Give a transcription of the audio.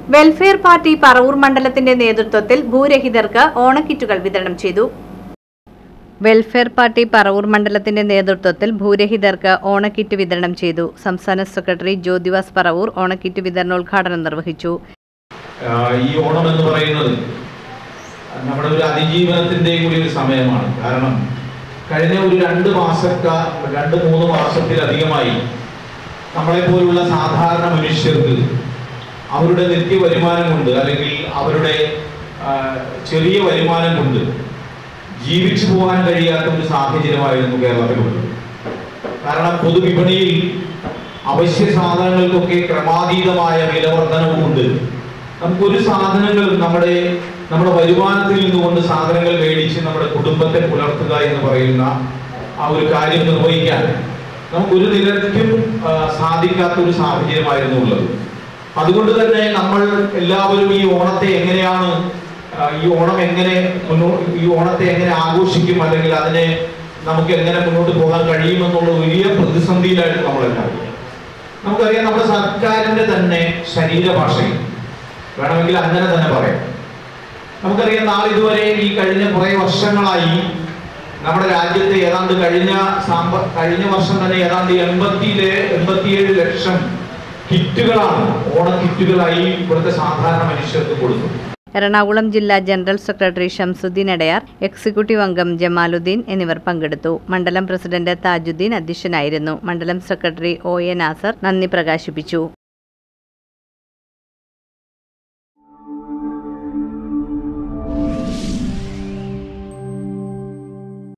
welfare party Paravur മണ്ഡലത്തിന്റെ നേതൃത്വത്തിൽ ഭൂരഹിതർക്ക് ഓണക്കിറ്റുകൾ വിതരണം ചെയ്തു വെൽഫെയർ പാർട്ടി പറവൂർ മണ്ഡലത്തിന്റെ നേതൃത്വത്തിൽ ഭൂരഹിതർക്ക് ഓണക്കിറ്റ് വിതരണം ചെയ്തു സംസ്ഥാന സെക്രട്ടറി ജ്യോതിവാസ് പറവൂർ ഓണക്കിറ്റ് വിതരണോദ്ഘാടനം നിർവഹിച്ചു ആഹ് ഈ ഓണം എന്ന് പറയുന്നത് നമ്മുടെ ഒരു അതിജീവനത്തിന്റെ കൂടി ഒരു സമയമാണ് കാരണം കഴിഞ്ഞ ഒരു രണ്ട് മാസക്ക രണ്ട് മൂന്ന് മാസത്തിലധികമായി നമ്മളെ പോലുള്ള സാധാരണ മനുഷ്യർക്ക് അവരുടെ നിത്യ വരുമാനം കൊണ്ട് അല്ലെങ്കിൽ അവരുടെ ആഹ്, ചെറിയ വരുമാനം കൊണ്ട് ജീവിച്ചു പോകാൻ കഴിയാത്ത ഒരു സാഹചര്യമായിരുന്നു കേരളത്തിലുള്ളത് കാരണം പൊതുവിപണിയിൽ അവശ്യ സാധനങ്ങൾക്കൊക്കെ ക്രമാതീതമായ വിലവർധനവുമുണ്ട് നമുക്കൊരു സാധനങ്ങളും നമ്മുടെ നമ്മുടെ വരുമാനത്തിൽ നിന്നുകൊണ്ട് സാധനങ്ങൾ മേടിച്ച് നമ്മുടെ കുടുംബത്തെ പുലർത്തുക എന്ന് പറയുന്ന ആ ഒരു കാര്യം നിർവഹിക്കാൻ നമുക്കൊരു നിലയ്ക്കും ആ, സാധിക്കാത്ത ഒരു സാഹചര്യമായിരുന്നു ഉള്ളത് അതുകൊണ്ട് തന്നെ നമ്മൾ എല്ലാവരും ഈ ഓണത്തെ എങ്ങനെയാണ് ആ, ഈ ഓണം എങ്ങനെ മുന്നോ ഈ ഓണത്തെ എങ്ങനെ ആഘോഷിക്കും അല്ലെങ്കിൽ അതിനെ നമുക്ക് എങ്ങനെ മുന്നോട്ട് പോകാൻ കഴിയുമെന്നുള്ള വലിയ പ്രതിസന്ധിയിലായിരുന്നു നമ്മളെല്ലാവരും നമുക്കറിയാം നമ്മുടെ സർക്കാരിന്റെ തന്നെ ശരീരഭാഷയിൽ വേണമെങ്കിൽ അങ്ങനെ തന്നെ പറയാം നമുക്കറിയാം നാളിതുവരെ ഈ കഴിഞ്ഞ കുറെ വർഷങ്ങളായി നമ്മുടെ രാജ്യത്തെ ഏതാണ്ട് കഴിഞ്ഞ സാമ്പ കഴിഞ്ഞ വർഷം തന്നെ ഏതാണ്ട് എൺപത്തിയിലെ എൺപത്തിയേഴ് ലക്ഷം കിറ്റുകളാണ് ഓണ കിറ്റുകളായി ഇവിടുത്തെ സാധാരണ മനുഷ്യർക്ക് കൊടുത്തത് എറണാകുളം ജില്ലാ general secretary Shamsuddin Adayar executive അംഗം ജമാലുദ്ദീൻ എന്നിവർ പങ്കെടുത്തു മണ്ഡലം പ്രസിഡന്റ് താജുദ്ദീൻ അധ്യക്ഷനായിരുന്നു മണ്ഡലം സെക്രട്ടറി ഒ എ നാസർ നന്ദി പ്രകാശിപ്പിച്ചു